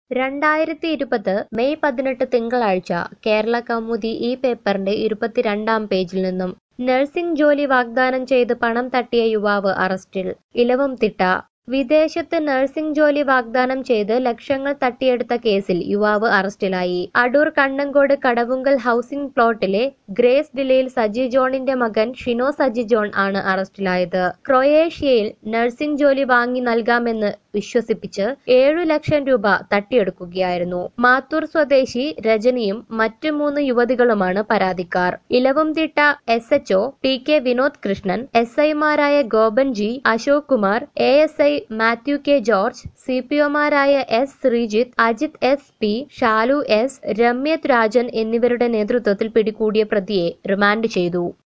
രണ്ടായിരത്തി ഇരുപത് മെയ് പതിനെട്ട് തിങ്കളാഴ്ച കേരള കൗമുദി ഈ പേപ്പറിന്റെ ഇരുപത്തിരണ്ടാം പേജിൽ നിന്നും നഴ്സിംഗ് ജോലി വാഗ്ദാനം ചെയ്ത് പണം തട്ടിയ യുവാവ് അറസ്റ്റിൽ ഇലവുംതിട്ട വിദേശത്ത് നഴ്സിംഗ് ജോലി വാഗ്ദാനം ചെയ്ത് ലക്ഷങ്ങൾ തട്ടിയെടുത്ത കേസിൽ യുവാവ് അറസ്റ്റിലായി അടൂർ കണ്ണങ്കോട് കടവുങ്കൽ ഹൗസിംഗ് പ്ലോട്ടിലെ ഗ്രേസ് വില്ലയിൽ സജി ജോണിന്റെ മകൻ ഷിനോ സജി ജോൺ ആണ് അറസ്റ്റിലായത് ക്രൊയേഷ്യയിൽ നഴ്സിംഗ് ജോലി വാങ്ങി നൽകാമെന്ന് വിശ്വസിപ്പിച്ച് ഏഴു ലക്ഷം രൂപ തട്ടിയെടുക്കുകയായിരുന്നു മാത്തൂർ സ്വദേശി രജനിയും മറ്റു മൂന്ന് യുവതികളുമാണ് പരാതിക്കാർ Elavumthitta S H O T K Vinod Krishnan S ഐമാരായ Gopan G Ashok Kumar A S I Mathew K George C P ഒമാരായ S Sreejith Ajith S P Shalu S Remyath Rajan എന്നിവരുടെ നേതൃത്വത്തിൽ പിടികൂടിയ പ്രതിയെ റിമാൻഡ് ചെയ്തു